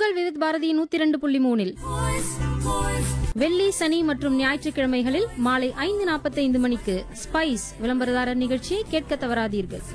உங்கள் விவித் பாரதி நூத்தி இரண்டு புள்ளி மூணில் வெள்ளி சனி மற்றும் ஞாயிற்றுக்கிழமைகளில் மாலை ஐந்து நாற்பத்தைந்து மணிக்கு ஸ்பைஸ் விளம்பரதாரர் நிகழ்ச்சியை கேட்க தவறாதீர்கள்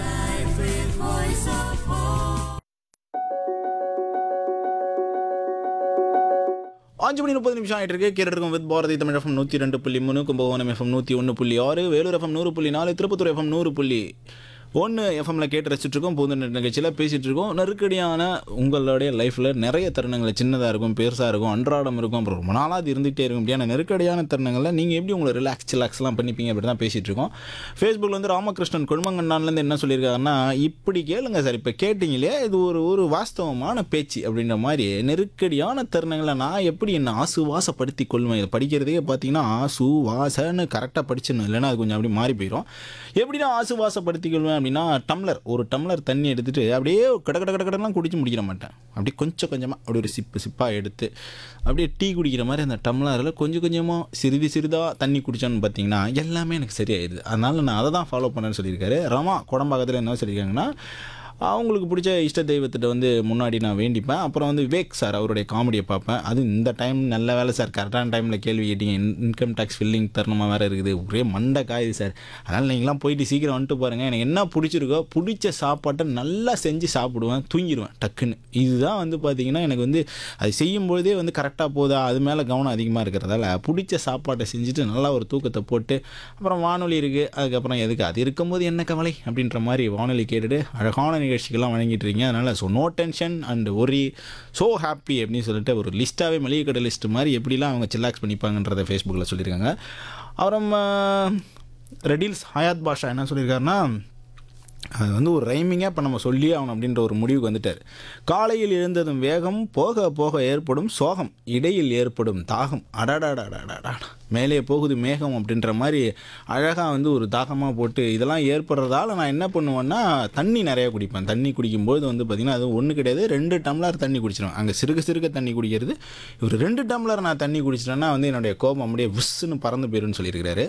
அஞ்சு மணி முப்பது நிமிஷம் ஆயிட்டு இருக்கு கேட்டு இருக்கும் வித் பாரதி தமிழ் எஃப்எம் நூற்றி ரெண்டு புள்ளி மூணு கும்பகோணம் எஃப்எம் நூற்றி ஒன்று புள்ளி ஆறு வேலூர் எஃப்எம் நூறு புள்ளி நாலு திருப்பத்தூர் எஃப்எம் நூறு புள்ளி ஒன்று எஃப்எம்ல கேட்டு ரசிச்சுட்டு இருக்கோம் புது நிகழ்ச்சியில் பேசிட்டு இருக்கோம் நெருக்கடியான உங்களுடைய லைஃப்பில் நிறைய தருணங்கள் சின்னதாக இருக்கும் பெருசாக இருக்கும் அன்றாடம் இருக்கும் அப்புறம் ரொம்ப நாளாக அது இருந்துகிட்டே இருக்கும் அப்படியான நெருக்கடியான தருணங்களில் நீங்கள் எப்படி உங்களை ரிலாக்ஸ் சிலாக்ஸ்லாம் பண்ணிப்பீங்க அப்படி தான் பேசிட்டு இருக்கோம் ஃபேஸ்புக்கில் வந்து ராமகிருஷ்ணன் கொழுமங்கண்ணான்லேருந்து என்ன சொல்லியிருக்காருன்னா இப்படி கேளுங்க சார் இப்போ கேட்டிங்களே இது ஒரு ஒரு வாஸ்தவமான பேச்சு அப்படின்ற மாதிரி நெருக்கடியான தருணங்களை நான் எப்படி என்னை ஆசுவாசப்படுத்தி கொள்வேன் இதை படிக்கிறதுக்கே பார்த்தீங்கன்னா ஆசு வாசன்னு கரெக்டாக படிச்சிடணும் இல்லைன்னா அது கொஞ்சம் அப்படி மாறி போயிடும் எப்படி நான் ஆசுவாசப்படுத்தி கொள்வேன் அப்படின்னா டம்ளர் ஒரு டம்ளர் தண்ணி எடுத்துட்டு அப்படியே கட கட கட கடலாம் குடிச்சு முடிக்கிற மாட்டேன் அப்படியே கொஞ்சம் கொஞ்சமாக அப்படி ஒரு சிப்பு சிப்பாக எடுத்து அப்படியே டீ குடிக்கிற மாதிரி அந்த டம்ளரில் கொஞ்சம் கொஞ்சமாக சிறிது சிறிதாக தண்ணி குடிச்சோன்னு பார்த்தீங்கன்னா எல்லாமே எனக்கு சரியாயிடுது அதனால் நான் அதை தான் ஃபாலோ பண்ணேன்னு சொல்லியிருக்காரு ரமா குடம்பாக்கத்தில் என்ன சொல்லியிருக்காங்கன்னா அவங்களுக்கு பிடிச்ச இஷ்ட தெய்வத்திட்ட வந்து முன்னாடி நான் வேண்டிப்பேன் அப்புறம் வந்து விவேக் சார் அவருடைய காமெடியை பார்ப்பேன் அது இந்த டைம் நல்ல வேலை சார் கரெக்டான டைமில் கேள்வி கேட்டீங்க இன்கம் டேக்ஸ் ஃபில்லிங் தருணமாக வேறு இருக்குது ஒரே மண்டை காயுது சார் அதனால் நீங்களாம் போயிட்டு சீக்கிரம் வந்துட்டு பாருங்கள் எனக்கு என்ன பிடிச்சிருக்கோ பிடிச்ச சாப்பாட்டை நல்லா செஞ்சு சாப்பிடுவேன் தூங்கிடுவேன் டக்குன்னு இதுதான் வந்து பார்த்திங்கன்னா எனக்கு வந்து அது செய்யும்பொழுதே வந்து கரெக்டாக போதா அது மேலே கவனம் அதிகமாக இருக்கிறதால பிடிச்ச சாப்பாட்டை செஞ்சுட்டு நல்லா ஒரு தூக்கத்தை போட்டு அப்புறம் வானொலி இருக்குது அதுக்கப்புறம் எதுக்கு அது இருக்கும்போது என்ன கவலை அப்படின்ற மாதிரி வானொலி கேட்டுட்டு அழகான நிகழ்ச்சிகள்லாம் வழங்கிட்டு இருக்கீங்க அதனால் so no tension and worry so happy அப்படின்னு சொல்லிட்டு ஒரு லிஸ்ட்டாகவே மளிகை கடை லிஸ்ட் மாதிரி எப்படிலாம் அவங்க சில்லாக்ஸ் பண்ணிப்பாங்கன்றதை ஃபேஸ்புக்கில் சொல்லியிருக்காங்க அப்புறம் ரெடில்ஸ் ஹயாத் பாஷா என்ன சொல்லியிருக்காருன்னா அது வந்து ஒரு ரைமிங்காக இப்போ நம்ம சொல்லியே ஆகணும் அப்படின்ற ஒரு முடிவுக்கு வந்துட்டார் காலையில் எழுந்ததும் வேகம் போக போக ஏற்படும் சோகம் இடையில் ஏற்படும் தாகம் அடடாடாடாடா மேலே போகுது மேகம் அப்படின்ற மாதிரி அழகாக வந்து ஒரு தாகமாக போட்டு இதெல்லாம் ஏற்படுறதால நான் என்ன பண்ணுவேன்னா தண்ணி நிறைய குடிப்பேன் தண்ணி குடிக்கும்போது வந்து பார்த்திங்கன்னா அது ஒன்று கிடையாது ரெண்டு டம்ளர் தண்ணி குடிச்சிடுவேன் அங்கே சிறுக சிறுக தண்ணி குடிக்கிறது இவர் ரெண்டு டம்ளர் நான் தண்ணி குடிச்சிட்டேன்னா வந்து என்னுடைய கோபம் அப்படியே விஸ்ஸுன்னு பறந்து போயிருன்னு சொல்லியிருக்கிறாரு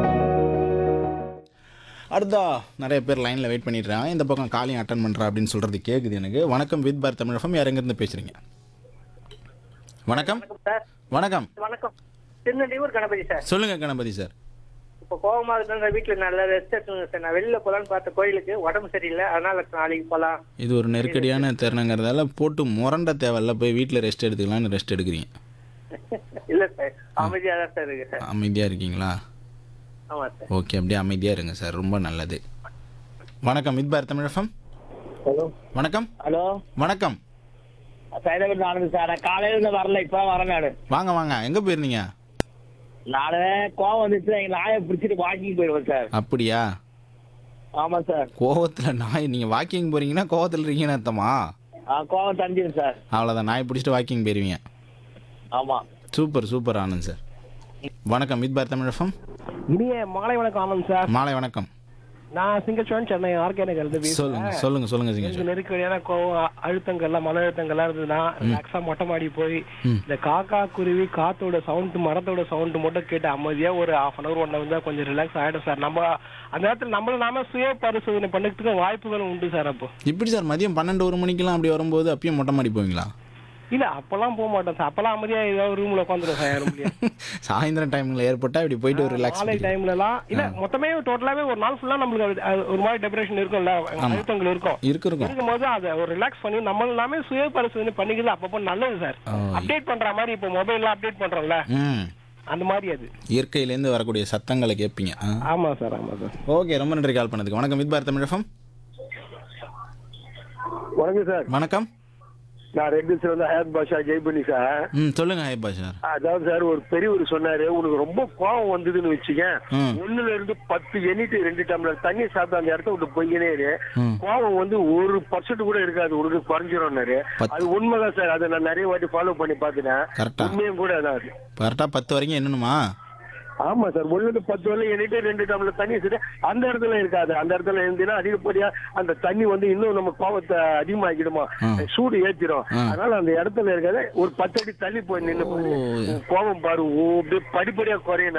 அடுத்தா நிறைய பேர் லைனில் வெயிட் பண்ணிடுறாங்க இந்த பக்கம் காலையும் அட்டன் பண்ணுறா அப்படின்னு சொல்கிறது கேட்குது எனக்கு வணக்கம் வித் பார் தமிழகம் யார் எங்கேருந்து பேசுகிறீங்க வணக்கம் சார் வணக்கம் வணக்கம் திருநெல்வேலூர் கணபதி சார் சொல்லுங்கள் கணபதி சார் இப்போ கோவமா இருந்தா வீட்டுல நல்ல ரெஸ்ட் எடுத்துங்க சார் நான் வெளியில போலான்னு பார்த்த கோயிலுக்கு உடம்பு சரியில்லை அதனால நாளைக்கு போலாம் இது ஒரு நெருக்கடியான தருணங்கிறதால போட்டு முரண்ட தேவையில்ல போய் வீட்டில் ரெஸ்ட் எடுத்துக்கலாம்னு ரெஸ்ட் எடுக்கிறீங்க இல்ல சார் அமைதியா தான் சார் இருக்கு சார் அமைதியாக இருக்கீங்களா ஆமா சார் ஓகே அப்படியே அமைதியாக இருங்க சார் ரொம்ப நல்லது வணக்கம் வித் பார் தமிழகம் ஹலோ வணக்கம் ஹலோ வணக்கம் சைதாபேட் ஆனந்த் சார் நான் காலையில இருந்து வரல இப்ப வரேன் நானு வாங்க வாங்க எங்கே போயிருந்தீங்க நானு கோவம் வந்துச்சு எங்க நாயை பிடிச்சிட்டு வாக்கிங் போயிடுவேன் சார் அப்படியா ஆமா சார் கோவத்தில் நாய் நீங்கள் வாக்கிங் போகிறீங்கன்னா கோவத்தில் இருக்கீங்கன்னு அர்த்தமா ஆ, கோவம் தஞ்சிடும் சார் அவ்வளோதான் நாய் பிடிச்சிட்டு வாக்கிங் போயிருவீங்க ஆமா சூப்பர் சூப்பர் ஆனந்த் சார் வணக்கம் வித் பார் தமிழகம் இனிய மாலை வணக்கம் ஆனந்த் சார் மாலை வணக்கம் நான் சிங்கச்சோன் சென்னை ஆர்கே நகர்ல இருந்து சொல்லுங்க பேசுறேன் சொல்லுங்க சொல்லுங்க எனக்கு சிங்க நெருக்கடியான கோவம் அழுத்தங்கள்லாம் மன அழுத்தங்கள்லாம் இருந்ததுன்னா ரிலாக்ஸா மொட்டை மாடி போய் ம். இந்த காக்கா குருவி காத்தோட சவுண்ட் மரத்தோட சவுண்ட் மட்டும் கேட்டு அமைதியா ஒரு half an hour one hour தான் கொஞ்சம் ரிலாக்ஸ் ஆயிடும் சார் நம்ம அந்த நேரத்துல நம்மள நாம சுய பரிசோதனை பண்ணதுக்கு வாய்ப்புகள் உண்டு சார் அப்போ இப்படி சார் மதியம் பன்னெண்டு ஒரு மணிக்கெல்லாம் அப்படி வரும்போது அப்பயும் மொட்டை மாடி போவீங்களா இல்ல அப்பெல்லாம் போக மாட்டேன் சார் அப்பெல்லாம் அமைதியா ஏதாவது ரூம்ல உட்காந்துரும் சார் யாரும் முடியாது சாயந்தரம் டைமில் ஏற்பட்டா இப்படி போயிட்டு ஒரு ரிலாக்ஸ் மாலை டைம்ல எல்லாம் இல்ல மொத்தமே டோட்டலாவே ஒரு நாள் ஃபுல்லா நம்மளுக்கு அது- அது ஒரு மாதிரி டெப்ரேஷன் இருக்கும்ல அழுத்தங்கள் இருக்கும் இருக்கு இருக்கும் இருக்கும்போது அதை ஒரு ரிலாக்ஸ் பண்ணி நம்ம எல்லாமே சுய பரிசோதனை பண்ணிக்கிறது அப்பப்போ நல்லது சார் ஆ. அப்டேட் பண்ற மாதிரி இப்போ மொபைல்ல அப்டேட் பண்றோம்ல ம் அந்த மாதிரி அது இயற்கையிலேருந்து வரக்கூடிய சத்தங்களை கேட்பீங்க ஆ ஆமா சார் ஆமா சார் ஓகே ரொம்ப நன்றி கால் பண்ணதுக்கு வணக்கம் வித் பார் தமிழகம் வணக்கம் சார் வணக்கம் நான் ரெட்டில்ஸ்ல வந்து ஹயத் பாஷா ஜெய்பனி சார் ம் சொல்லுங்க ஹைபா சார் அதாவது சார் ஒரு பெரியவர் சொன்னாரு உனக்கு ரொம்ப கோவம் வந்ததுன்னு வச்சுக்க ம். ஒண்ணுல இருந்து பத்து எண்ணிட்டு ரெண்டு டம்ளர் தண்ணி சாப்பிட்டு அந்த இடத்த விட்டு போய்கினே இரு. ம். கோவம் வந்து ஒரு பர்சன்ட் கூட இருக்காது உனக்கு குறைஞ்சிரும்னாரு பத்து- அது உண்மைதான் சார் அதை நான் நிறைய வாட்டி ஃபாலோ பண்ணி பார்த்துட்டேன் கரெக்டா உண்மையும் கூட அதான் அது கரெக்டாக பத்து வரைக்கும் என்னணுமா ஆமா சார் ஒண்ணுல இருந்து பத்து வரல எண்ணிட்டு ரெண்டு டம்ளர் தண்ணி வச்சுட்டு அந்த இடத்துல இருக்காது அந்த இடத்துல இருந்தீங்கன்னா அதிகப்படியா அந்த தண்ணி வந்து இன்னும் நம்ம கோவத்தை அதிகமாக்கிடுமா ஆ. சூடு ஏத்திரும் ஆ. அதனால அந்த இடத்துல இருக்காது ஒரு பத்து அடி தள்ளி போய் நின்னு பாரு. ஓ. உன் கோவம் பாரு ஓ, அப்படியே படிப்படியா குறையும்